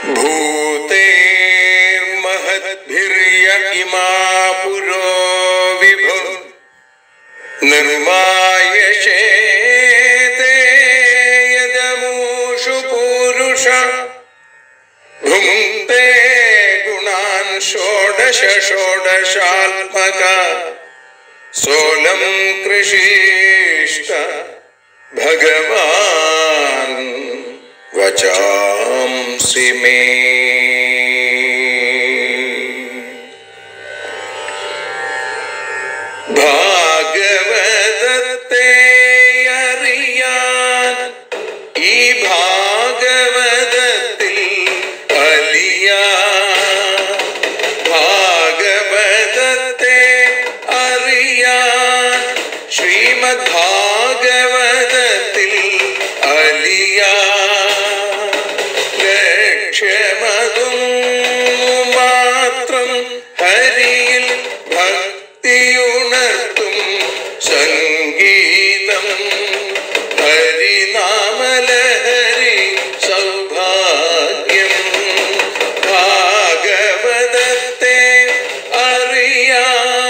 भूतेर्महद्भिर्य इमा पुरो विभु निर्मायशेते यदमूषु पूरुष भुङ्क्ते गुणान् षोडश षोडशात्मक सोऽलं कृषिष्ट भगवान् वचांसि मे ഭാഗവതത്തെ അറിയാൻ ഈ ഭാഗവതത്തിൽ അലിയാൻ ഭാഗവതത്തെ അറിയാൻ ശ്രീമദ് ഭാഗവതത്തിൽ അലിയാൻ ലക്ഷ്യമതും മാത്രം ഹരിയിൽ ഭക്തിയുണർത്തും സംഗീതം ഹരിനാമലഹരി സൗഭാഗ്യം ഭാഗവതത്തെ അറിയാ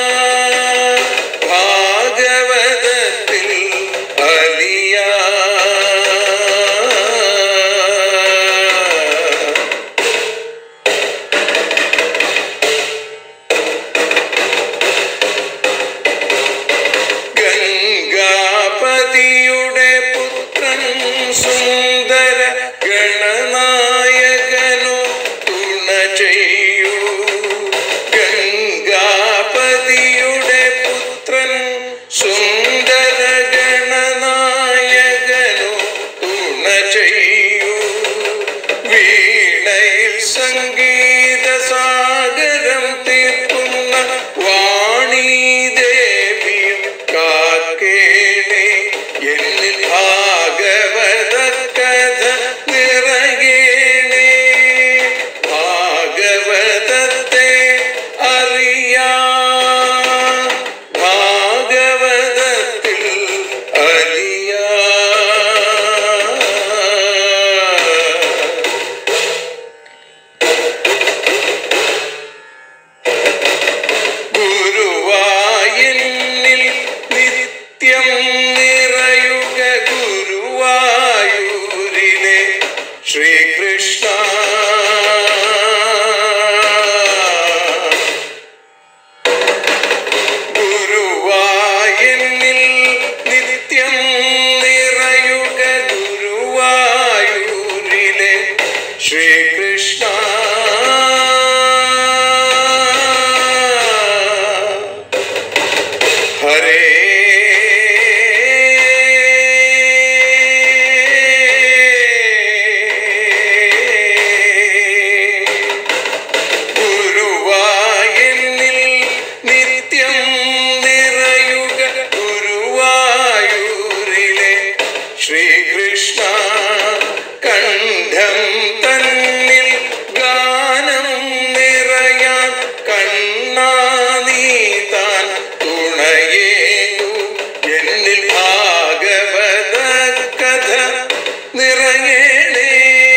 ഭാഗവതത്തിൽ അലിയാ ഗംഗാപതിയുടെ പുത്രൻ സുന്ദര ഗണനായകനു തുണ ചെയ്യൂ ഗംഗാപതിയുടെ പുത്രൻ സുന്ദര ഗണനായകനു തുണ ചെയ്യൂ വീണയിൽ സംഗീത സാഗരം തീർക്കുന്ന വാണി ദേവിയും കാക്കേണേ എന്നിൽ ഭാഗവത കഥ നിറയേണേ ഭാഗവതത്തെ അറിയാ ഭാഗവതത്തിൽ അലിയാ ഗുരുവായൂരിൽ നിത്യം നിറയുക ഗുരുവായൂരിലെ ശ്രീകൃഷ്ണ ഗുരുവായൂരിൽ നിത്യം നിറയുക ഗുരുവായൂരിലെ ശ്രീകൃഷ്ണ ഹരേ ഗുരുവായൂരിൽ നിത്യം നിറയുക ഗുരുവായൂരിലെ ശ്രീകൃഷ്ണ കണ്ഠം തന്നിൽ ഗാനം നിറയാൻ കണ്ണാ നീ താൻ തുണയേകു എന്നിൽ ഭാഗവത കഥ നിറയണേ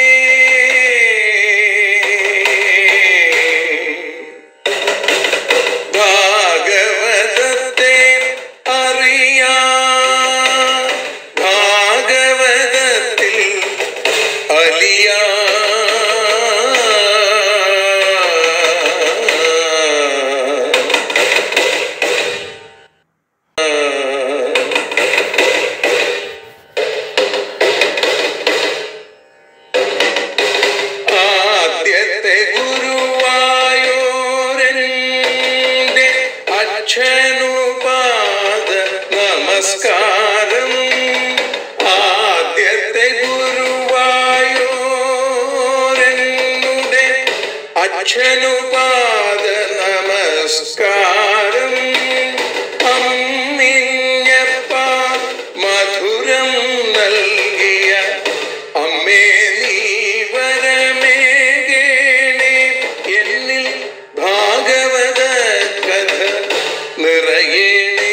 ഭാഗവതത്തെ അറിയാ ഭാഗവതത്തിൽ അലിയാ ആദ്യത്തെ ഗുരുവായൂരന്റെ അച്ഛനുപാദ നമസ്കാരം ആദ്യത്തെ ഗുരുവായൂരനുടെ അച്ഛനുപാദ നമസ്കാരം അമ്മിഞ്ഞപ്പ മധുരം നൽകിയ അമ്മേ നീ വരമേകേണേ എന്നിൽ ഭാഗവത കഥ നിറയേണേ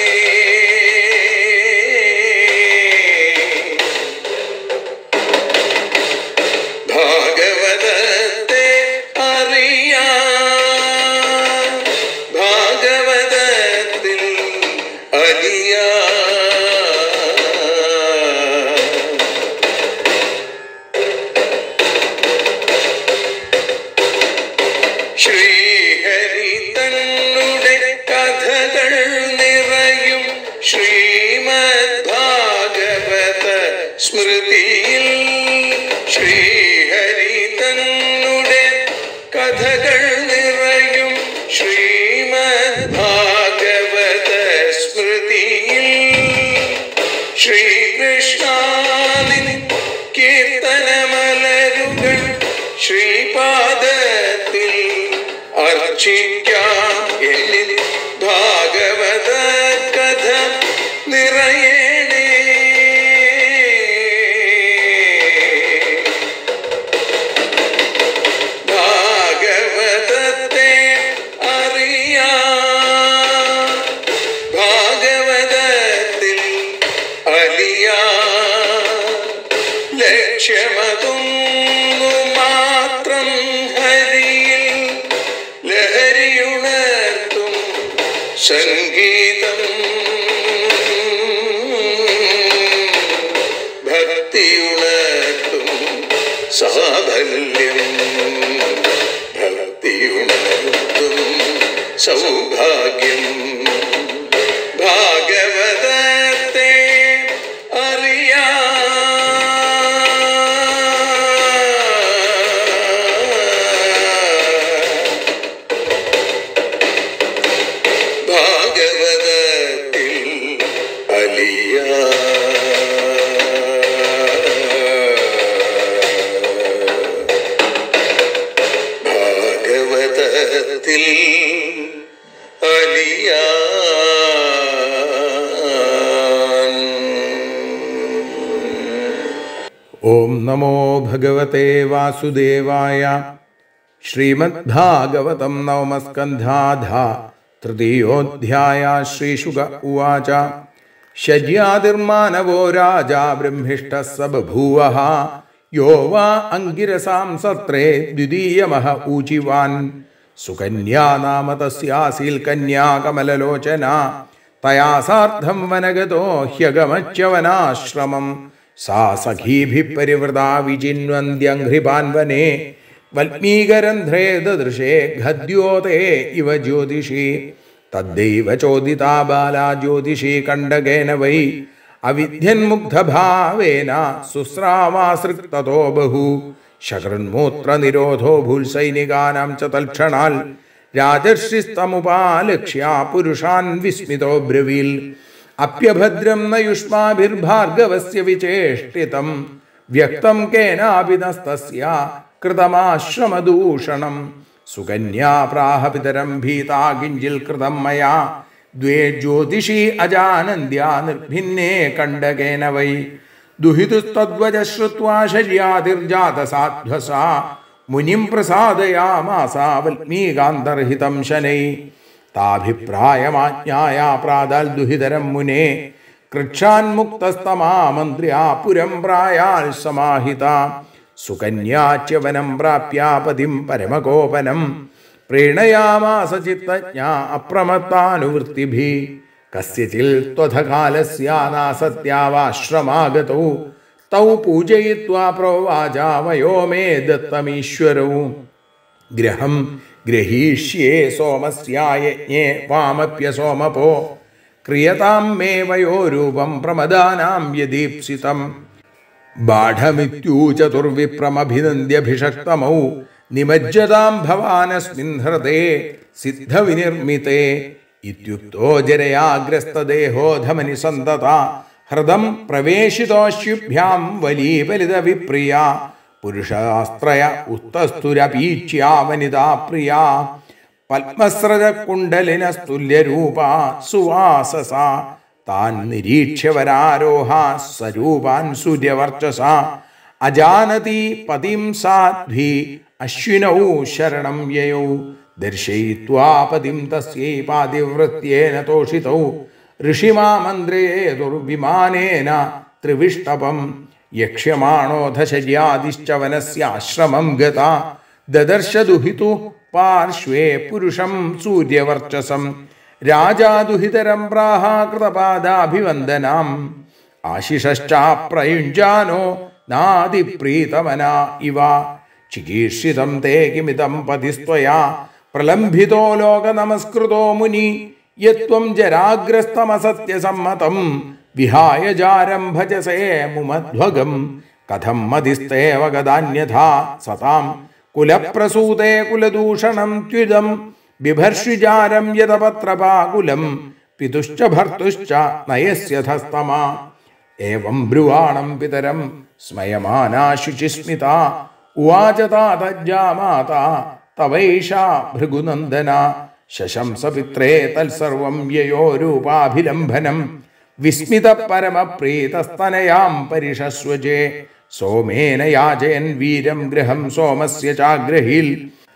ഭാഗവതത്തെ അലിയ ശ്രീഹരി തന്നുടെ കഥകൾ നിറയും ശ്രീമദ് ഭാഗവത സ്മൃതിയിൽ ശ്രീഹരി തന്നുടെ കഥകൾ നിറയും ശ്രീമദ് ഭാഗവത സ്മൃതിയിൽ ശ്രീകൃഷ്ണാദിൻ കീർത്തനമലരുകൾ ശ്രീപാദത്തിൽ അർച്ചിക്കാം എന്നിൽ ഭാഗവത കഥ നിറയണേ ഭാഗവതത്തെ അറിയാം ഭാഗവതത്തിൽ അലിയ ലക്ഷ്യമതൊന്നു മാത്രം ഹരിയിൽ ലഹരിയുണർത്തും സംഗീതം ഭക്തിയുണർത്തും സാഫല്യം ഭക്തിയുണർത്തും സൗഭാഗ്യം ഭാഗവതത്തെ അറിയാ ഭാഗവതത്തിൽ അലിയ ഭാഗവതത്തിൽ അലിയ ഓം നമോ ഭഗവത്തെ വാസുദേവായ ശ്രീമദ്ഭാഗവതം നവമസ്കന്ധാധ തൃതീയോധ്യായ ശ്രീശുക ഉവാച ശര്യാതിർമാനവോ രാജാ ബ്രഹ്മിഷ്ട സ ബഭൂവ യോ വാ അങ്കിരസാം സത്രേ ദ്വിതീയമഹ ഊചിവാൻ സുകന്യാ നാമ തസ്യാസീൽ കന്യാ കമലലോചന തയാ സാർദ്ധം വനഗതോ ഹ്യഗമച്യവനാശ്രമം സാ സഖീഭിः പരിവൃതാ വിചിന്വന്ത്യഘ്രിപാൻ വനെ വൽമീകരന്ധ്രേ ദദൃശേ ഖദ്യോതേ ഇവ ജ്യോതിഷി തദ്ദൈവ ചോദിതാ ബാലാ ജ്യോതിഷി കണ്ടകേന വൈ അവിദ്യന്മുഗ്ധഭാവേന സുസ്രാമാസൃക്തോ ബഹു ശകൃന്മൂത്ര നിരോധോ ഭൂൽസൈനികാനാം ച തൽക്ഷണാൽ രാജർഷിസ്തമുപാലക്ഷ്യ പുരുഷാൻ വിസ്മിതോ ബ്രവീൽ അപ്യഭദ്രം ന യുഷ്മാഭിർഭാർഗവസ്യ വിചേഷ്ടിതം വ്യക്തം കേനാപി നസ്തസ്യ കൃതമാശ്രമദൂഷണം സുകന്യാ പ്രാഹ പിതരം ഭീതാ കിഞ്ചിൽ കൃതം മയാ ദ്വേ ജ്യോതിഷി അജാനന്ദ്യാ നിർഭിന്നേ കണ്ടകേന വൈ ദുഹിതുസ്തദ്വജ ശ്രുത്വാ ശര്യാതിർജാതസാധ്വസാ മുനിം പ്രസാദയാമാസ വൽമീകാന്തർഹിതം ശനൈ താഭിപ്രായമാജ്ഞായ പ്രാതാൽ ദുഹിതരം മുനെ കൃക്ഷാൻമുക്തസ്തമാമന്ത്ര്യാ പുരം പ്രായാൽ സമാഹിത സുകന്യാച്യവനം പ്രാപ്യ പതിം പരമകോപനം പ്രീണയാമാസ ചിത്തജ്ഞ അപ്രമത്താനുവൃത്തിഭി കസ്യചിൽ ത്വധകാലസ്യാനാസത്യാവാശ്രമാഗതൗ തൗ പൂജയിത്വാ പ്രോവാച വയോ മേ ദത്തമീശ്വരൗ ഗ്രഹം ഗ്രഹീഷ്യേ സോമസ്യായജ്ഞേ വാമപ്യ സോമപോ ക്രിയതാം മേ വയോരൂപം പ്രമദാനാം യദീപ്സിതം ബാഢമിത്യൂചതുർവിപ്രമഭിനന്ദ്യഭിഷക്തമൗ നിമജ്ജതാം ഭവാനസ്മിൻ ഹൃദേ സിദ്ധവിനിർമ്മിതേ ഇത്യുക്തോ ജരയാഗ്രസ്തദേഹോധമനി സന്തത ഹൃദം പ്രവേശിതോശ്യുഭ്യാം വലീപലിത വിപ്രിയ പുരുഷാസ്ത്രയ ഉത്തസ്തുരപീച്യാ വനിതാ പ്രിയ പത്മസ്രജ കുണ്ടലിനസ്തുല്യരൂപ സുവാസസ താൻ നിരീക്ഷ്യവരാരോഹ സ്വരൂപാൻ സൂര്യവർച്ചസ അജാനതി പതിം സാധ്വി അശ്വിനൗ ശരണം യയൗ ദർശയിത്വാ പതിം തസ്യൈ പാതിവൃത്യേന തോഷിതൗ ഋഷിമാമന്ത്രേതുർവിമാനേന ത്രിവിഷ്ടപം യക്ഷ്യമാണോധ ശര്യാദിശ്ച വനസ്യാശ്രമം ഗത ദദർശ ദുഹിതു പാർശ്വേ പുരുഷം സൂര്യവർച്ചസം രാജാദുഹിതരം പ്രാഹാകൃതപാദാഭിവന്ദനാം ആശിഷശ്ചാപ്രയുഞ്ജാനോ നാദിപ്രീതമന ഇവ ചികീർഷിതം തേ കിമിതം പതിസ്ത്വയാ പ്രലംഭിതോ ലോക നമസ്കൃതോ മുനി യത്വം ജരാഗ്രസ്തമസത്യസമ്മതം വിഹായ ജാരം ഭജസേ മുമധ്വഗം കഥം മതിസ്തേവ ഗതാന്യഥാ സതാം കുലപ്രസൂതേ കുലദൂഷണം ത്യുതം ബിഭർഷിജാരം യതപത്രപാകുലം പിതുശ്ച ഭർത്തുശ്ച നയസ്യധസ്തമാ ഏവം ബ്രുവാണം പിതരം സ്മയമാനാ ശുചിസ്മിത ഉവാച താതജ്ജാമാത തവൈഷാ ഭൃഗുനന്ദന ശശംസ പിത്രേ തത്സർവം യയോരൂപാഭിലംഭനം വിസ്മിത പരമപ്രീതസ്തനയാം പരിഷസ്വജേ സോമേന യാചയൻ വീരം ഗൃഹം സോമസ്യ ചാഗ്രഹീൽ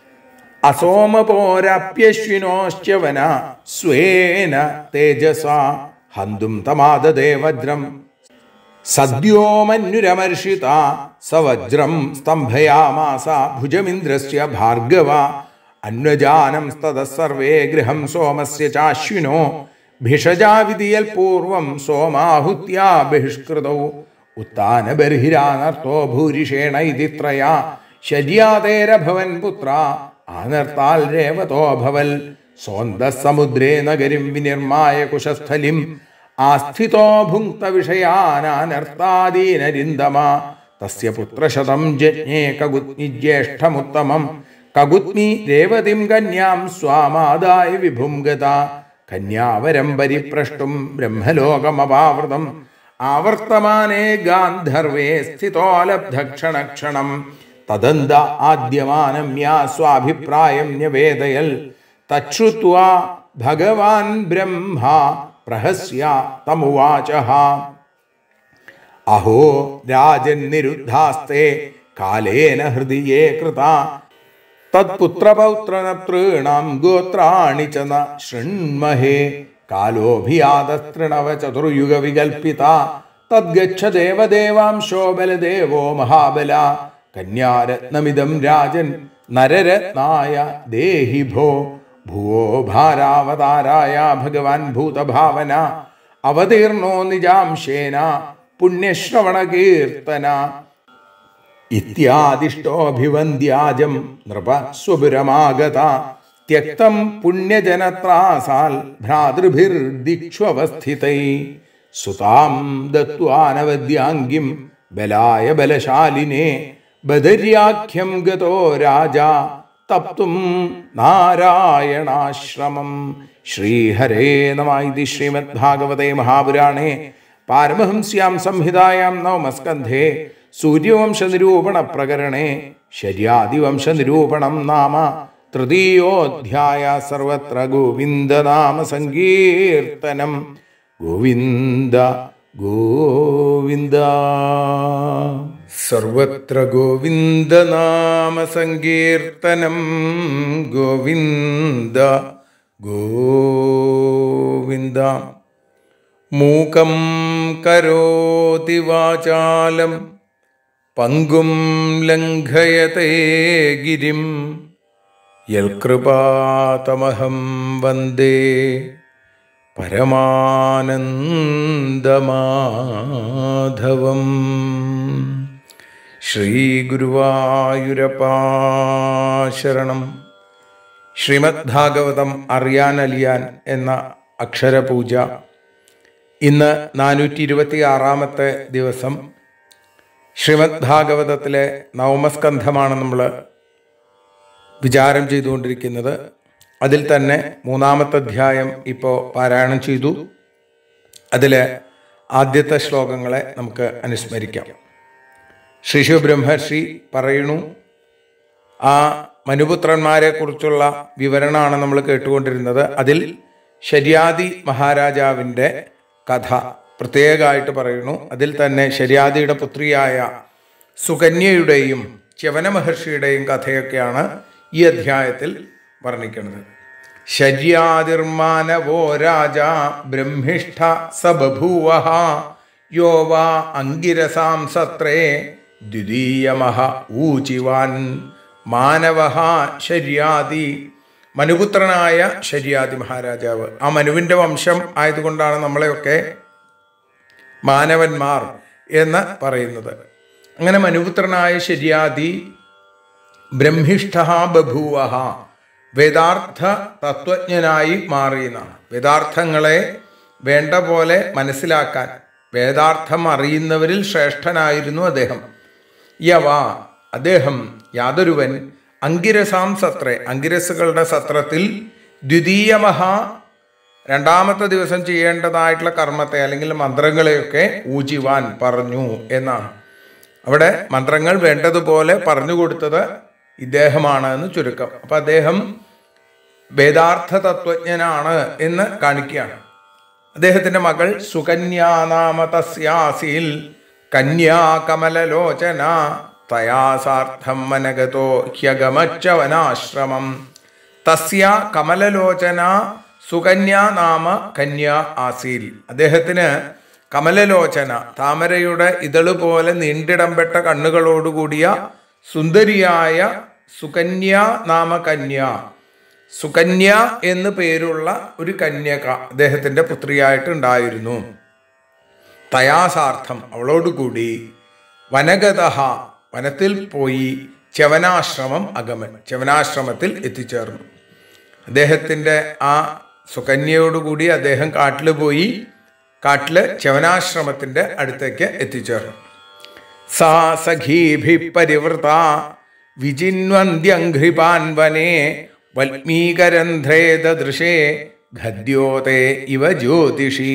അസോമപോരപ്യശ്വിനോശ്ചവന സ്വേന തേജസ ഹന്തും തമാദദേ വജ്രം സദ്യോ മന്യുരമർഷിത സ വജ്രം സ്തംഭയാമാസ ഭുജമിന്ദ്രസ്യ ഭാർഗവ അന്വജാനം സ്തത സർവേ ഗൃഹം സോമസ്യ ചാശ്വിനോ ഭിഷജാവിധിയൽ പൂർവം സോമാഹുത്യാ ബഹിഷ്കൃതൗ ഉത്താനബർഹിരാനർത്തോ ഭൂരിഷേണ ഇതി ത്രയാ ശര്യാതേരഭവൻ പുത്ര ആനർത്താൽ രേവതോ ഭവൽ സോന്ദ സമുദ്രേ നഗരിം വിനിർമായ കുശസ്ഥലിം ആസ്ഥിതോ ഭുങ്ക്ത വിഷയാനാനർത്താദീനരിന്ദമ തസ്യ പുത്രശതം ജജ്ഞേ കഗുത്നി ജ്യേഷ്ഠമുത്തമം കഗുത്നി രേവതിം കന്യാം സ്വാമാദായ വിഭും ഗത കന്യാവരം പരിപ്രഷ്ടും ബ്രഹ്മലോകമപാവൃതം ആവർത്തമാനേ ഗാന്ധർവേ സ്ഥിതോലബ്ധക്ഷണക്ഷണം തദന്ത ആദ്യമാനമ്യാ സ്വാഭിപ്രായം ന്യവേദയൽ തച്ഛ്രുത്വാ ഭഗവാൻ ബ്രഹ്മ പ്രഹസ്യ തമുവാച അഹോ രാജന്നിരുദ്ധാസ്തേ കാലേന ഹൃദയേ കൃത തത്പുത്രപൗത്രനതॄണാം ഗോത്രാണി ച ന ശൃണ്മഹേ കാലോഭിയാതസ്തൃണവ ചതുർയുഗ വികൽപ്പിത തദ്ഗച്ഛ ദേവദേവാംശോ ബലദേവോ മഹാബല കന്യാരത്നമിതം രാജൻ നരരത്നായ ദേഹി ഭോ ഭുവോ ഭാരാവതാരായ ഭഗവാൻ ഭൂതഭാവന അവതീർണോ നിജാംശേന പുണ്യശ്രവണകീർത്തന ഇത്യാദിഷ്ടോഭിവന്ദ്യാജം നൃപ സ്വപുരമാഗത ത്യക്തം പുണ്യജനത്രാസാൽ ഭ്രാതൃഭിർദിക്ഷ്വസ്ഥിതൈ സുതാം ദത്വാനവദ്യാംഗിം ബലായ ബലശാലിനെ ബദര്യാഖ്യം ഗതോ രാജ തപ്തും നാരായണാശ്രമം ശ്രീഹരേ നമ ഇതി ശ്രീമദ്ഭാഗവതേ മഹാപുരാണേ പാരമഹംസ്യാം സംഹിതായാം നവമസ്കന്ധേ സൂര്യവംശനിരൂപണ പ്രകരണേ ശര്യാദിവംശനിരൂപണം നാമ തൃതീയോധ്യായ സർവത്ര ഗോവിന്ദനാമ സങ്കീർത്തനം ഗോവിന്ദ ഗോവിന്ദ സർവത്ര ഗോവിന്ദനാമ സങ്കീർത്തനം ഗോവിന്ദ ഗോവിന്ദ മൂകം കരോതി വാചാലം പങ്കും ലംഘയത്തെ ഗിരിം യൽകൃപാതമഹം വന്ദേ പരമാനന്ദമാധവം ശ്രീഗുരുവായൂരപ്പാശരണം ശ്രീമദ്ഭാഗവതം അറിയാനലിയാൻ എന്ന അക്ഷരപൂജ ഇന്ന് നാനൂറ്റി ഇരുപത്തി ആറാമത്തെ ദിവസം ശ്രീമദ് ഭാഗവതത്തിലെ നവമസ്കന്ധമാണ് നമ്മൾ വിചാരം ചെയ്തുകൊണ്ടിരിക്കുന്നത് അതിൽ തന്നെ മൂന്നാമത്തെ അധ്യായം ഇപ്പോൾ പാരായണം ചെയ്തു അതിലെ ആദ്യത്തെ ശ്ലോകങ്ങളെ നമുക്ക് അനുസ്മരിക്കാം ശ്രീ ശിവബ്രഹ്മർഷി പറയുന്നു ആ മനുപുത്രന്മാരെ കുറിച്ചുള്ള വിവരണമാണ് നമ്മൾ കേട്ടുകൊണ്ടിരുന്നത് അതിൽ ശര്യാദി മഹാരാജാവിൻ്റെ കഥ പ്രത്യേകമായിട്ട് പറയുന്നു അതിൽ തന്നെ ശര്യാദിയുടെ പുത്രിയായ സുകന്യയുടെയും ച്യവന മഹർഷിയുടെയും കഥയൊക്കെയാണ് ഈ അധ്യായത്തിൽ വർണ്ണിക്കുന്നത് ശര്യാതിർമാനവോ രാജ ബ്രഹ്മിഷ്ഠ സബഭൂവ യോ വാ അങ്കിരസാം സത്രേ ദ്വിതീയമഹ ഊചിവാൻ മാനവ ശര്യാദി മനുപുത്രനായ ശരിയാദി മഹാരാജാവ് ആ മനുവിൻ്റെ വംശം ആയതുകൊണ്ടാണ് നമ്മളെയൊക്കെ മാനവന്മാർ എന്ന് പറയുന്നത് അങ്ങനെ മനുപുത്രനായ ശരിയാദി ബ്രഹ്മിഷ്ഠ ബഭൂവ വേദാർത്ഥ തത്വജ്ഞനായി മാറിയെന്നാണ് വേദാർത്ഥങ്ങളെ വേണ്ട പോലെ മനസ്സിലാക്കാൻ വേദാർത്ഥം അറിയുന്നവരിൽ ശ്രേഷ്ഠനായിരുന്നു അദ്ദേഹം യവ അദ്ദേഹം യാതൊരുവൻ അങ്കിരസാം സത്രേ അങ്കിരസുകളുടെ സത്രത്തിൽ ദ്വിതീയ മഹാ രണ്ടാമത്തെ ദിവസം ചെയ്യേണ്ടതായിട്ടുള്ള കർമ്മത്തെ അല്ലെങ്കിൽ മന്ത്രങ്ങളെയൊക്കെ ഊജിവാൻ പറഞ്ഞു എന്നാണ് അവിടെ മന്ത്രങ്ങൾ വേണ്ടതുപോലെ പറഞ്ഞു കൊടുത്തത് ഇദ്ദേഹമാണ് എന്ന് ചുരുക്കം അപ്പൊ അദ്ദേഹം വേദാർത്ഥ തത്വജ്ഞനാണ് എന്ന് കാണിക്കുകയാണ് അദ്ദേഹത്തിന്റെ മകൾ സുകന്യാനാമ തസ്യാസിൽ കന്യാ കമലലോചന തയാസാർത്ഥം മനഗതോ ഹ്യഗമച്ചവനാശ്രമം തസ്യ കമലലോചന സുകന്യാ നാമ കന്യ ആസീൽ അദ്ദേഹത്തിന് കമലലോചന താമരയുടെ ഇതള് പോലെ നീണ്ടിടംപെട്ട കണ്ണുകളോടുകൂടിയ സുന്ദരിയായ സുകന്യ നാമ കന്യ സുകന്യ എന്ന് പേരുള്ള ഒരു കന്യക അദ്ദേഹത്തിന്റെ പുത്രിയായിട്ട് ഉണ്ടായിരുന്നു തയാസാർത്ഥം അവളോടുകൂടി വനഗത വനത്തിൽ പോയി ചവനാശ്രമം അഗമൻ ചവനാശ്രമത്തിൽ എത്തിച്ചേർന്നു അദ്ദേഹത്തിൻ്റെ ആ സുകന്യയോടുകൂടി അദ്ദേഹം കാട്ടിൽ പോയി കാട്ടില് ചവനാശ്രമത്തിന്റെ അടുത്തേക്ക് എത്തിച്ചേർന്നു സാ സഖീഭി പരിവൃത വിജിന്വന്ത്യഘ്രിപാൻ വനേ വൽമീകരന്ധ്രേ ദൃശേ ഖദ്യോതേ ഇവ ജ്യോതിഷി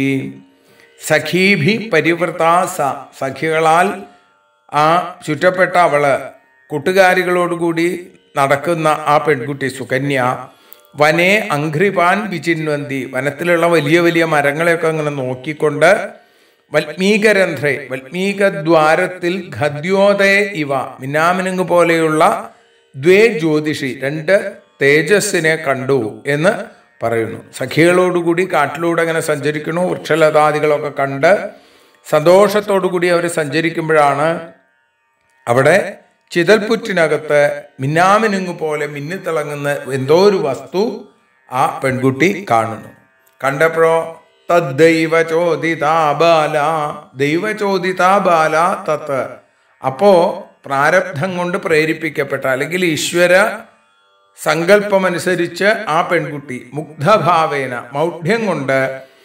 സഖീഭി പരിവൃത സ സഖികളാൽ ആ ചുറ്റപ്പെട്ട അവള് കൂട്ടുകാരികളോടുകൂടി നടക്കുന്ന ആ പെൺകുട്ടി സുകന്യ വനെ അഘ്രിപാൻ വിചിന്വന്തി വനത്തിലുള്ള വലിയ വലിയ മരങ്ങളെയൊക്കെ അങ്ങനെ നോക്കിക്കൊണ്ട് വൽമീകരന്ധ്രേ വൽമീകദ്വാരത്തിൽ ഖദ്യോദയ ഇവ മിന്നാമിനുങ്ങ് പോലെയുള്ള ദ്വേ ജ്യോതിഷി രണ്ട് തേജസ്സിനെ കണ്ടു എന്ന് പറയുന്നു സഖികളോടുകൂടി കാട്ടിലൂടെ അങ്ങനെ സഞ്ചരിക്കണു വൃക്ഷലതാദികളൊക്കെ കണ്ട് സന്തോഷത്തോടുകൂടി അവർ സഞ്ചരിക്കുമ്പോഴാണ് അവിടെ ചിതൽപുറ്റിനകത്ത് മിന്നാമിനുങ്ങ് പോലെ മിന്നിത്തിളങ്ങുന്ന എന്തോ ഒരു വസ്തു ആ പെൺകുട്ടി കാണുന്നു കണ്ടപ്പോഴോ തദ്ദൈവ ചോദിതാ ബാല ദൈവ ചോദിതാ ബാല തത്ത് അപ്പോ പ്രാരബ്ധം കൊണ്ട് പ്രേരിപ്പിക്കപ്പെട്ട അല്ലെങ്കിൽ ഈശ്വര സങ്കല്പമനുസരിച്ച് ആ പെൺകുട്ടി മുഗ്ധഭാവേന മൗഢ്യം കൊണ്ട്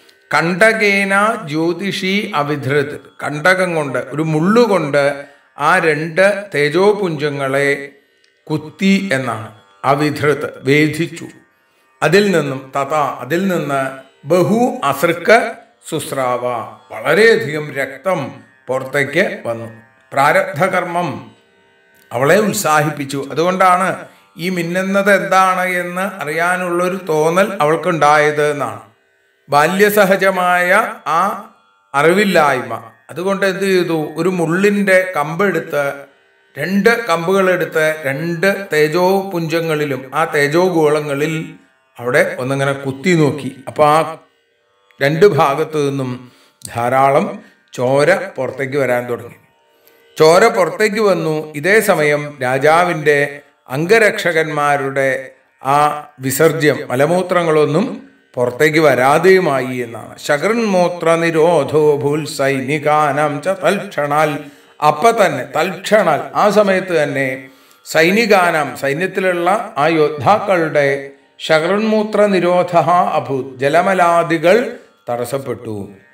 കണ്ടകേന ജ്യോതിഷി അവിധൃത് കണ്ടകം കൊണ്ട് ഒരു മുള്ളുകൊണ്ട് ആ രണ്ട് തേജോപുഞ്ചങ്ങളെ കുത്തി എന്നാണ് അവിധൃത് വേധിച്ചു അതിൽ നിന്നും തഥ അതിൽ നിന്ന് ബഹു അസൃക്ക സുസ്രാവ വളരെയധികം രക്തം പുറത്തേക്ക് വന്നു പ്രാരബ്ധകർമ്മം അവളെ ഉത്സാഹിപ്പിച്ചു അതുകൊണ്ടാണ് ഈ മിന്നുന്നത് എന്താണ് എന്ന് അറിയാനുള്ളൊരു തോന്നൽ അവൾക്കുണ്ടായത് എന്നാണ് ബാല്യസഹജമായ ആ അറിവില്ലായ്മ അതുകൊണ്ട് എന്ത് ചെയ്തു ഒരു മുള്ളിന്റെ കമ്പെടുത്ത് രണ്ട് കമ്പുകളെടുത്ത് രണ്ട് തേജോ പുഞ്ചങ്ങളിലും ആ തേജോ ഗോളങ്ങളിൽ അവിടെ ഒന്നിങ്ങനെ കുത്തി നോക്കി അപ്പൊ ആ രണ്ട് ഭാഗത്തു നിന്നും ധാരാളം ചോര പുറത്തേക്ക് വരാൻ തുടങ്ങി ചോര പുറത്തേക്ക് വന്നു ഇതേ സമയം രാജാവിൻ്റെ അംഗരക്ഷകന്മാരുടെ ആ വിസർജ്യം മലമൂത്രങ്ങളൊന്നും പുറത്തേക്ക് വരാതെയുമായി എന്നാണ് ശകൃന്മൂത്ര നിരോധോ ഭൂൽ സൈനികാനം ച തൽക്ഷണാൽ അപ്പൊ തന്നെ തൽക്ഷണാൽ ആ സമയത്ത് തന്നെ സൈനികാനം സൈന്യത്തിലുള്ള ആ യോദ്ധാക്കളുടെ ശകൃന്മൂത്ര നിരോധ അഭൂത് ജലമലാദികൾ തടസ്സപ്പെട്ടു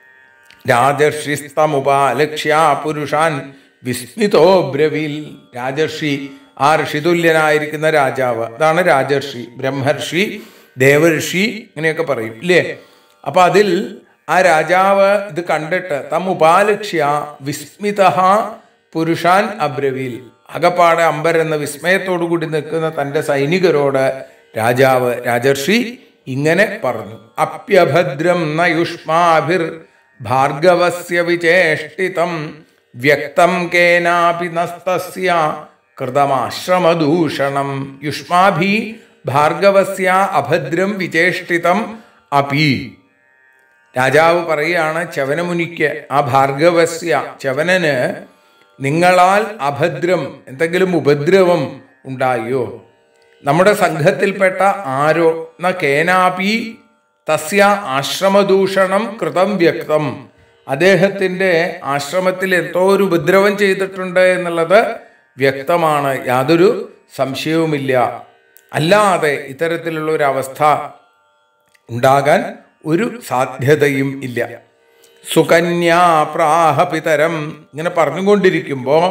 രാജർഷിസ്തമുപാലക്ഷ്യ പുരുഷാൻ വിസ്മിതോ ബ്രവീൽ രാജർഷി ആ ഋഷിതുല്യനായിരിക്കുന്ന രാജാവ് അതാണ് രാജർഷി ബ്രഹ്മർഷി ദേവർഷി ഇങ്ങനെയൊക്കെ പറയും ഇല്ലേ അപ്പൊ അതിൽ ആ രാജാവ് ഇത് കണ്ടിട്ട് തം ഉപാലക്ഷ്യ വിസ്മിത പുരുഷാൻ അബ്രവീൽ അകപ്പാടെ അമ്പർ എന്ന വിസ്മയത്തോടു കൂടി നിൽക്കുന്ന തന്റെ സൈനികരോട് രാജാവ് രാജർഷി ഇങ്ങനെ പറഞ്ഞു അപ്യഭദ്രം നയുഷ്മാഭിർ ഭാർഗവസ്യ വിചേഷ്ടിതം വ്യക്തം കേനാപി നസ്തസ്യ കൃതമാശ്രമദൂഷണം യുഷ്മാഭി ഭാർഗവസ്യ അഭദ്രം വിചേഷ്ടിതം അപി രാജാവ് പറയുകയാണ് ചവനമുനിക്ക് ആ ഭാർഗവസ്യ ചവനന് നിങ്ങളാൽ അഭദ്രം എന്തെങ്കിലും ഉപദ്രവം ഉണ്ടായോ നമ്മുടെ സംഘത്തിൽപ്പെട്ട ആരോ ന കേനാപി തസ്യ ആശ്രമദൂഷണം കൃതം വ്യക്തം അദ്ദേഹത്തിന്റെ ആശ്രമത്തിൽ എന്തോ ഒരു ഉപദ്രവം ചെയ്തിട്ടുണ്ട് എന്നുള്ളത് വ്യക്തമാണ് യാതൊരു സംശയവുമില്ല അല്ലാതെ ഇത്തരത്തിലുള്ള ഒരു അവസ്ഥ ഉണ്ടാകാൻ ഒരു സാധ്യതയും ഇല്ല സുകന്യാ പ്രാഹപിതരം ഇങ്ങനെ പറഞ്ഞുകൊണ്ടിരിക്കുമ്പോൾ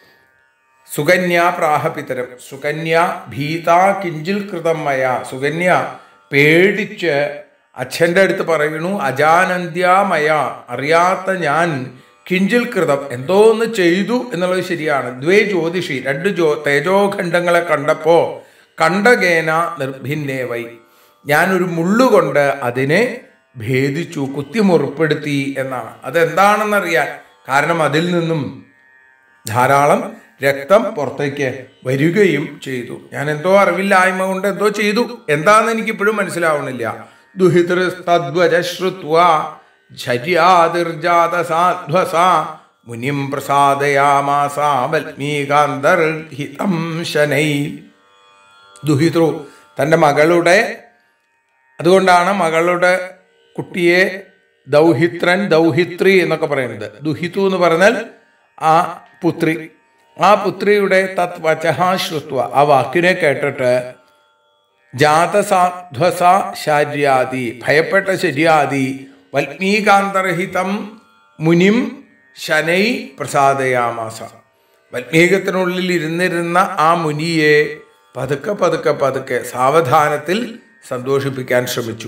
സുകന്യ പ്രാഹപിതരം സുകന്യ ഭീത കിഞ്ചിൽ കൃതം മയ സുകന്യ പേടിച്ച് അച്ഛൻ്റെ അടുത്ത് പറയുന്നു അജാനന്ത്യാമയ അറിയാത്ത ഞാൻ കിഞ്ചിൽ കൃതം എന്തോ ഒന്ന് ചെയ്തു എന്നുള്ളത് ശരിയാണ് ദ്വേ ജ്യോതിഷി രണ്ട് ജ്യോ തേജോഖണ്ഡങ്ങളെ കണ്ടപ്പോ കണ്ടകേന നിർഭിന്നേവൈ ഞാനൊരു മുള്ളുകൊണ്ട് അതിനെ ഭേദിച്ചു കുത്തിമുറിപ്പെടുത്തി എന്നാണ് അതെന്താണെന്നറിയാൻ കാരണം അതിൽ നിന്നും ധാരാളം രക്തം പുറത്തേക്ക് വരികയും ചെയ്തു ഞാൻ എന്തോ അറിവില്ലായ്മ കൊണ്ട് എന്തോ ചെയ്തു എന്താന്ന് എനിക്ക് ഇപ്പോഴും മനസ്സിലാവണില്ല ദുഹിതൃസ്തദ്വജ ശ്രുത്വ ഝര്യാതിർജാത സാധ്വസ മുനിം പ്രസാദയാമാസ വൽമീകാന്തർഹിതം ശനൈ ദുഹിതൃ തൻ്റെ മകളുടെ അതുകൊണ്ടാണ് മകളുടെ കുട്ടിയെ ദൗഹിത്രൻ ദൗഹിത്രി എന്നൊക്കെ പറയുന്നത് ദുഹിതു എന്ന് പറഞ്ഞാൽ ആ പുത്രി ആ പുത്രിയുടെ തത് വചഹ ശ്രുത്വ ആ വാക്കിനെ കേട്ടിട്ട് ജാതസാധ്വസ ശാര്യാദി ഭയപ്പെട്ട ശര്യാദി വൽമീകാന്തരഹിതം മുനിം ശനൈ പ്രസാദയാമാസ വൽമീകത്തിനുള്ളിൽ ഇരുന്നിരുന്ന ആ മുനിയെ പതുക്കെ പതുക്കെ പതുക്കെ സാവധാനത്തിൽ സന്തോഷിപ്പിക്കാൻ ശ്രമിച്ചു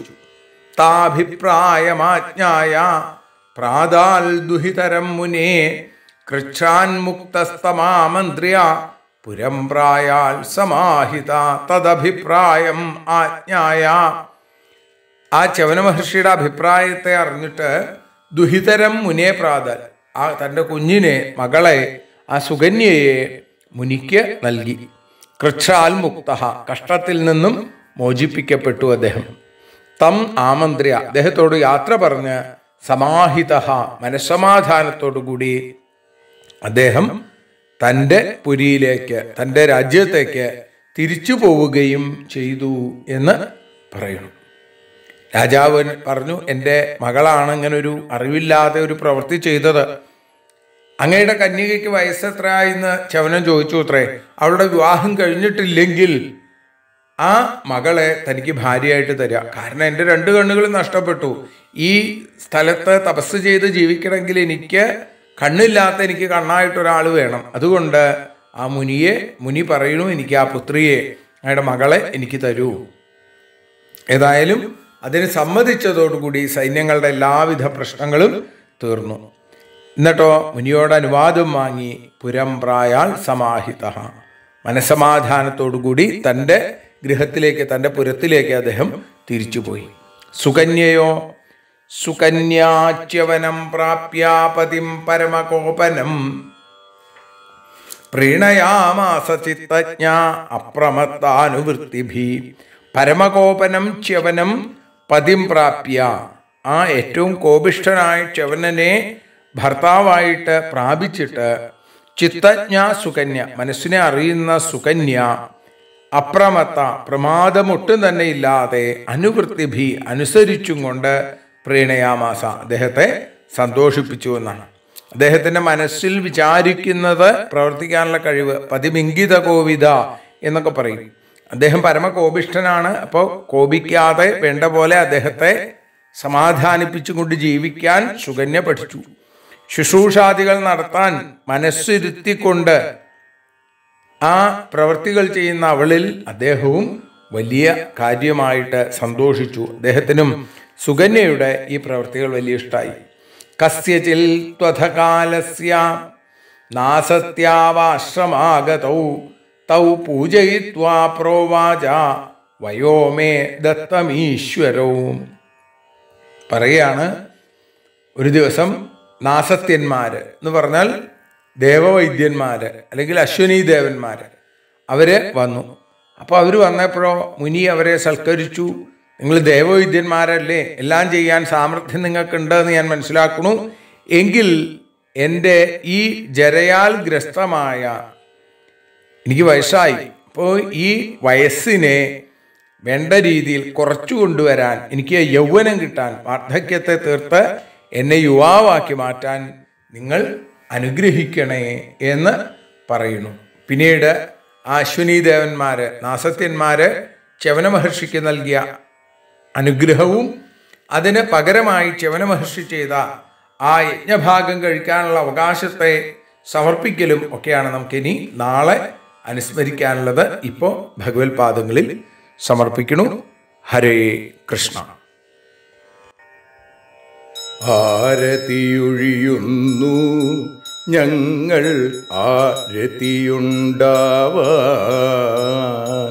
താഭിപ്രായമാജ്ഞായ പ്രാതാൽ ദുഹിതരം മുനേ കൃച്ഛാൻ മുക്തസ്തമാമന്ത്രിയ പുരം പ്രായാൽ സമാഹിത തദഭിപ്രായം ആജ്ഞായ ആ ചവന മഹർഷിയുടെ അഭിപ്രായത്തെ അറിഞ്ഞിട്ട് ദുഹിതരം മുനെ പ്രാതൽ ആ തൻ്റെ കുഞ്ഞിനെ മകളെ ആ സുകന്യയെ മുനിക്ക് നൽകി കൃച്ഛാൽ മുക്ത കഷ്ടത്തിൽ നിന്നും മോചിപ്പിക്കപ്പെട്ടു അദ്ദേഹം തം ആമന്ത്ര്യ അദ്ദേഹത്തോട് യാത്ര പറഞ്ഞ് സമാഹിത മനസ്സമാധാനത്തോടുകൂടി അദ്ദേഹം തൻ്റെ പുരിയിലേക്ക് തൻ്റെ രാജ്യത്തേക്ക് തിരിച്ചു പോവുകയും ചെയ്തു എന്ന് പറയുന്നു രാജാവ് പറഞ്ഞു എൻ്റെ മകളാണ് ഇങ്ങനെ ഒരു അറിവില്ലാതെ ഒരു പ്രവൃത്തി ചെയ്തത് അങ്ങയുടെ കന്യകയ്ക്ക് വയസ്സെത്രയായെന്ന് ചവനൻ ചോദിച്ചു അത്രേ അവളുടെ വിവാഹം കഴിഞ്ഞിട്ടില്ലെങ്കിൽ ആ മകളെ തനിക്ക് ഭാര്യയായിട്ട് തരിക കാരണം എൻ്റെ രണ്ട് കണ്ണുകളും നഷ്ടപ്പെട്ടു ഈ സ്ഥലത്ത് തപസ് ചെയ്ത് ജീവിക്കണമെങ്കിൽ എനിക്ക് കണ്ണില്ലാത്ത എനിക്ക് കണ്ണായിട്ട് ഒരാൾ വേണം അതുകൊണ്ട് ആ മുനിയെ മുനി പറയുന്നു എനിക്ക് ആ പുത്രിയെ അയാളുടെ മകളെ എനിക്ക് തരൂ ഏതായാലും അതിന് സമ്മതിച്ചതോടുകൂടി സൈന്യങ്ങളുടെ എല്ലാവിധ പ്രശ്നങ്ങളും തീർന്നു എന്നിട്ടോ മുനിയോട് അനുവാദം വാങ്ങി പുരം പ്രായാൽ സമാഹിത മനസമാധാനത്തോടുകൂടി തൻ്റെ ഗൃഹത്തിലേക്ക് തൻ്റെ പുരത്തിലേക്ക് അദ്ദേഹം തിരിച്ചുപോയി സുകന്യയോ സുകന്യാച്യവനം പ്രാപ്യാപതിം പരമകോപനം പ്രീണയാമാസ ചിത്തജ്ഞ അപ്രമത്താനുവൃത്തിഭി പരമകോപനം ച്യവനം പതിം പ്രാപ്യ ആ ഏറ്റവും കോപിഷ്ഠനായ ച്യവനനെ ഭർത്താവായിട്ട് പ്രാപിച്ചിട്ട് ചിത്തജ്ഞ സുകന്യ മനസ്സിനെ അറിയുന്ന സുകന്യ അപ്രമത്ത പ്രമാദമൊട്ടും തന്നെ ഇല്ലാതെ അനുവൃത്തിഭി അനുസരിച്ചും കൊണ്ട് പ്രീണയാമാസ അദ്ദേഹത്തെ സന്തോഷിപ്പിച്ചു എന്നാണ് അദ്ദേഹത്തിന്റെ മനസ്സിൽ വിചാരിക്കുന്നത് പ്രവർത്തിക്കാനുള്ള കഴിവ് പതിമിംഗിത കോവിത എന്നൊക്കെ പറയും അദ്ദേഹം പരമകോപിഷ്ഠനാണ് അപ്പോൾ കോപിക്കാതെ വേണ്ട പോലെ അദ്ദേഹത്തെ സമാധാനിപ്പിച്ചുകൊണ്ട് ജീവിക്കാൻ സുകന്യ പഠിച്ചു ശുശ്രൂഷാദികൾ നടത്താൻ മനസ്സിരുത്തിക്കൊണ്ട് ആ പ്രവൃത്തികൾ ചെയ്യുന്ന അവളിൽ അദ്ദേഹവും വലിയ കാര്യമായിട്ട് സന്തോഷിച്ചു അദ്ദേഹത്തിനും സുകന്യയുടെ ഈ പ്രവൃത്തികൾ വലിയ ഇഷ്ടമായി കസ്യചിൽ ത്വധകാലസ്യ നാസത്യാവാശ്രമാഗതൗ തൗ പൂജയിത്വാ പ്രോവാച വയോമേ ദത്തമീശ്വരവും പറയാണ് ഒരു ദിവസം നാസത്യന്മാര് എന്ന് പറഞ്ഞാൽ ദേവവൈദ്യന്മാര് അല്ലെങ്കിൽ അശ്വനി ദേവന്മാര് അവര് വന്നു അപ്പോൾ അവർ വന്നപ്പോഴോ മുനി അവരെ സൽക്കരിച്ചു നിങ്ങൾ ദേവവൈദ്യന്മാരല്ലേ എല്ലാം ചെയ്യാൻ സാമർഥ്യം നിങ്ങൾക്കുണ്ട് എന്ന് ഞാൻ മനസ്സിലാക്കുന്നു എങ്കിൽ എൻ്റെ ഈ ജരയാൽ ഗ്രസ്തമായ എനിക്ക് വയസ്സായി അപ്പോൾ ഈ വയസ്സിനെ വേണ്ട രീതിയിൽ കുറച്ചു കൊണ്ടുവരാൻ എനിക്ക് യൗവനം കിട്ടാൻ വാർദ്ധക്യത്തെ തീർത്ത് എന്നെ യുവാവാക്കി മാറ്റാൻ നിങ്ങൾ അനുഗ്രഹിക്കണേ എന്ന് പറയുന്നു പിന്നീട് ആ അശ്വിനി ദേവന്മാര് നാസത്യന്മാര് ചവന മഹർഷിക്ക് നൽകിയ അനുഗ്രഹവും അതിന് പകരമായി ചവന മഹർഷി ചെയ്ത ആ യജ്ഞഭാഗം കഴിക്കാനുള്ള അവകാശത്തെ സമർപ്പിക്കലും ഒക്കെയാണ് നമുക്കിനി നാളെ അനുസ്മരിക്കാനുള്ളത് ഇപ്പോൾ ഭഗവത് പാദങ്ങളിൽ സമർപ്പിക്കണു ഹരേ കൃഷ്ണ ആരതിയൊഴിയുന്നു ഞങ്ങൾ ആരതിയുണ്ടാവാൻ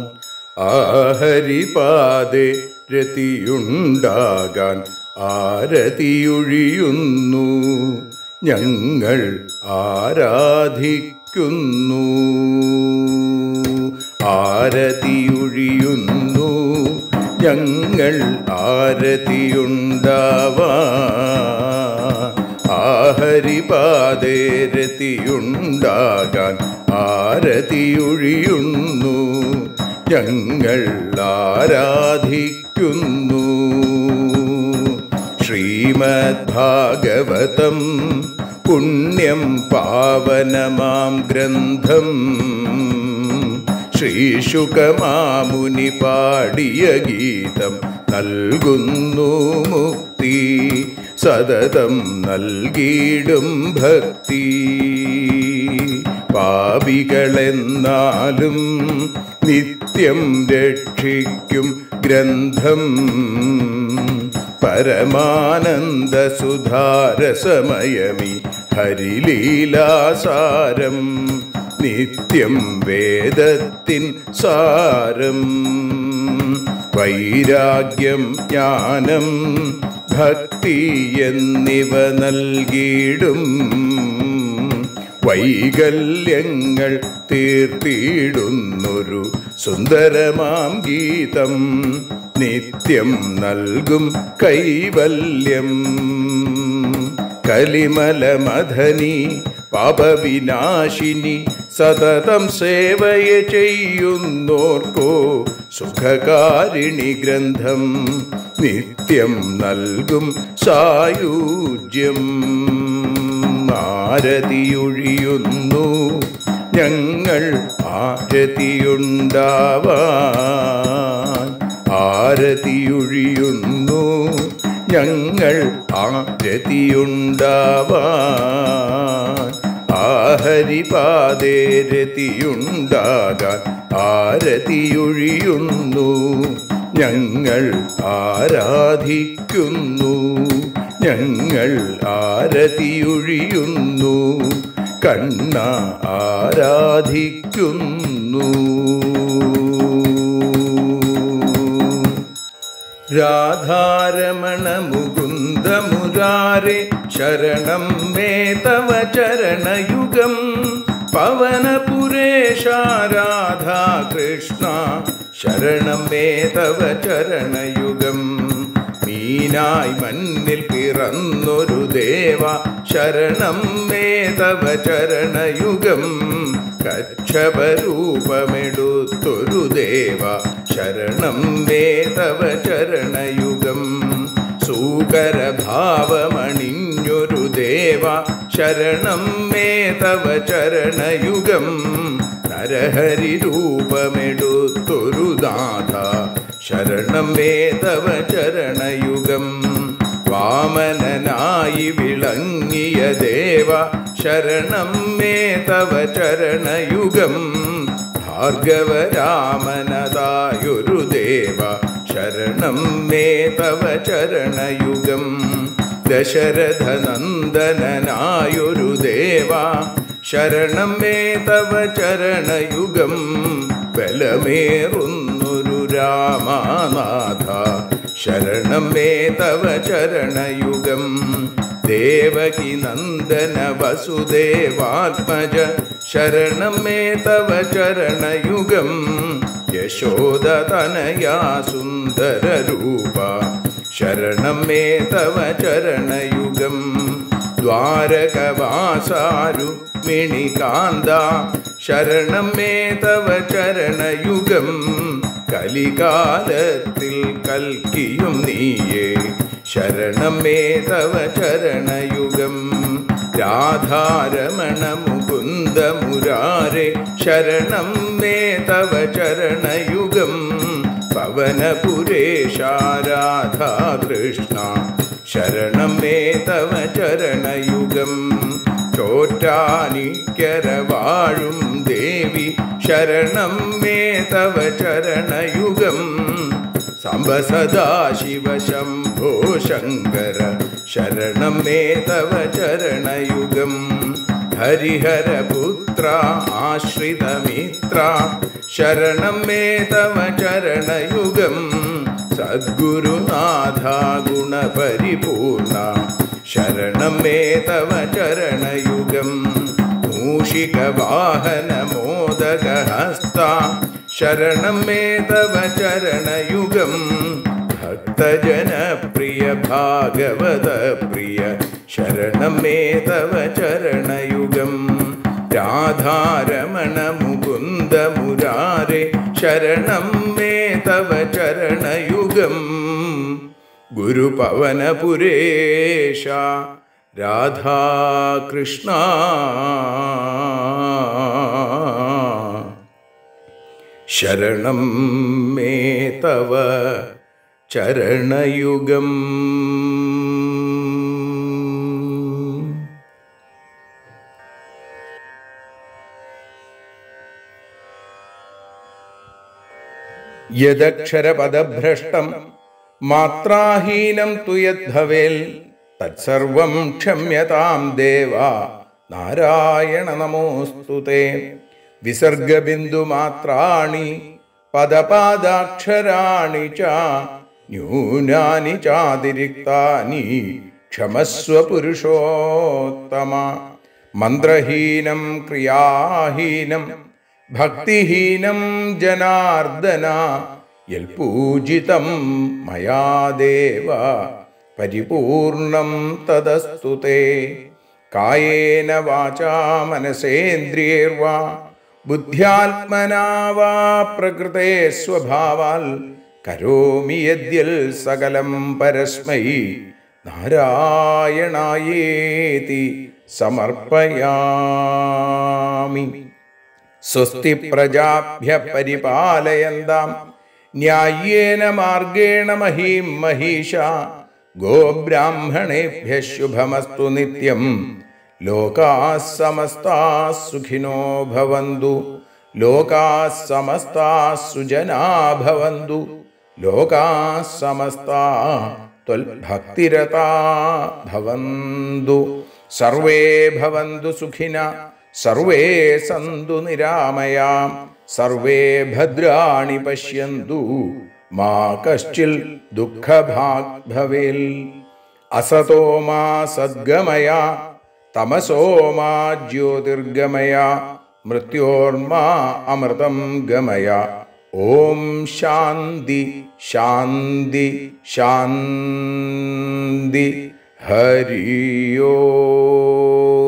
ആഹരിപാതെ രതിയുണ്ടാകാൻ ആരതിയൊഴിയുന്നു ഞങ്ങൾ ആരാധിക്കുന്നു ആരതിയൊഴിയുന്നു ഞങ്ങൾ ആരതിയുണ്ടാവാൻ ആഹരിപാതേ രതിയുണ്ടാകാൻ ആരതിയൊഴിയുന്നു ഞങ്ങൾ ആരാധിക്കുന്നു ശ്രീമദ്ഭാഗവതം പുണ്യം പാവനമാം ഗ്രന്ഥം ശ്രീശുകമാമുനി പാടിയ ഗീതം നൽകുന്നു മുക്തി സതതം നൽകിയിടും ഭക്തി പാപികളെന്നാലും നിത്യം രക്ഷിക്കും ഗ്രന്ഥം പരമാനന്ദ സുധാരസമയമി ഹരിലീലാസാരം നിത്യം വേദത്തിൻ സാരം വൈരാഗ്യം ജ്ഞാനം ഭക്തി എന്നിവ നൽകിയിടും വൈകല്യങ്ങൾ തീർത്തിയിടുന്നൊരു സുന്ദരമാം ഗീതം നിത്യം നൽകും കൈവല്യം കലിമലമധനി പാപവിനാശിനി സതതം സേവയ ചെയ്യുന്നോർക്കോ സുഖകാരിണി ഗ്രന്ഥം നിത്യം നൽകും സായുജ്യം ആരതിയൊഴിയുന്നു ഞങ്ങൾ ആരതിയുണ്ടാവാൻ ആരതിയൊഴിയുന്നു ഞങ്ങൾ ആരതിയുണ്ടാവാൻ ആഹരിപാതേ രതിയുണ്ടാകാൻ ആരതിയൊഴിയുന്നു ഞങ്ങൾ ആരാധിക്കുന്നു ഞങ്ങൾ ആരതിയൊഴിയുന്നു കണ്ണ ആരാധിക്കുന്നു രാധാരമണ മുകുന്ദ മുരാരെ ശരണം മേ തവ ചരണയുഗം പവനപുരേശ രാധാ കൃഷ്ണ ശരണം മേ തവ ചരണയുഗം മീനായി മണ്ണിൽ പിറന്നൊരു ദേവ ശരണം മേ തവ ചരണയുഗം കക്ഷപരൂപമെടുത്തൊരു ദേവ ശരണം മേ തവ ചരണയുഗം സൂകരഭാവമണിഞ്ഞൊരു ദേവ ശരണം മേ തവ ചരണയുഗം നരഹരി രൂപമെടുത്തൊരു നാഥ ശരണം മേ തവ ചരണയുഗം വാമനനായി വിളങ്ങിയ ദേവ ശരണം മേ തവ ചരണയുഗം ഭാർഗവരാമനതായൊരു ദേവ ശരണം മേ തവ ചരണയുഗം ദശരഥനന്ദനായൊരു ദേവ ശരണം മേ തവ ചരണയുഗം ബലമേറുന്നൊരു രാമനാഥ ശരണം മേ തവ ചരണയുഗം ദേവകി നന്ദന വസുദേവാത്മജ ശരണം മേ തവ ചരണയുഗം യശോദതനയാ സുന്ദരരൂപ ശരണം മേ തവ ചരണയുഗം ദ്വാരകവാസാരുക്മിണികാന്ത ശരണം മേ തവ ചരണയുഗം കലികാലത്തിൽ കൽക്കിയും നീയേ ശരണം മേ തവ ചരണയുഗം രാധാരമണ മുകുന്ദ മുരാരെ ശരണം മേ തവ ചരണയുഗം പവനപുരേശ രാധാകൃഷ്ണ ശരണം മേ തവ ചരണയുഗം ചോറ്റാനിക്കര വാഴും ദേവി ശരണം മേ തവ ചരണയുഗം സാംബ സദാശിവ ശംഭോ ശങ്കര ശരണം മേ തവ ചരണയുഗം ഹരിഹരപുത്ര ആശ്രിതമിത്ര ശരണം മേ തവ ചരണയുഗം സദ്ഗുരുനാഥ ഗുണപരിപൂർണ ശരണം മേ തവ ചരണയുഗം മൂഷികവാഹന മോദകഹസ്ത ശരണം മേ തവ ചരണയുഗം ഭക്തജനപ്രിയ ഭാഗവത പ്രിയ ശരണം മേ തവ ചരണയുഗം രാധാരമണ മുകുന്ദ മുരാരെ ശരണം മേ തവ ചരണയുഗം ഗുരുപവനപുരേശ രാധാകൃഷ്ണ ശരണം മേ തവ ചരണയുഗം യദക്ഷരപദഭ്രഷ്ടം മാത്രാഹീനം തു യദ്ഭവേൽ തത്സർവം ക്ഷമ്യതാം ദേവ നാരായണ നമോസ്തു തേ വിസർഗബിന്ദുമാത്രാണി പദപാദാക്ഷരാണി ച ന്യൂനാനി ചാതിരിക്താനി ക്ഷമസ്വ പുരുഷോത്തമ മന്ത്രഹീനം ക്രിയാഹീനം ഭക്തിഹീനം ജനാർദ്ദന യൽപൂജിതം മയാ ദേവ പരിപൂർണം തദസ്തു തേ കായേന വാചാ മനസേന്ദ്രിയേർവാ ബുദ്ധ്യാത്മനാ വാ പ്രകൃതേ സ്വഭാവാൽ കരോമി യദ്യൽ സകലം പരസ്മൈ നാരായണായേതി സമർപ്പയാമി സ്വസ്തി പ്രജാഭ്യ പരിപാലയന്താം ന്യായേന മാർഗേണ മഹീം മഹീഷ ഗോബ്രാഹ്മണേഭ്യ ശുഭമസ്തു നിത്യം ലോകാ സമസ്താ സുഖിനോ ഭവന്തു ലോകാ സമസ്താ സുജനാ ഭവന്തു ലോകാ സമസ്താ ത്വൽഭക്തിരതാ ഭവന്തു സർവേ ഭവന്തു സുഖിന സർവേ സന്തു നിരാമയാം സർവേ ഭദ്രാണി പശ്യന്തു മാ കശ്ചിൽ ദുഃഖഭാഗ് ഭവേൽ അസതോ മാ സദ്ഗമയ തമസോ മാ ജ്യോതിർഗമയ മൃത്യോർമാ അമൃതം ഗമയ ഓം ശാന്തി ശാന്തി ശാന്തി ഹരിയോ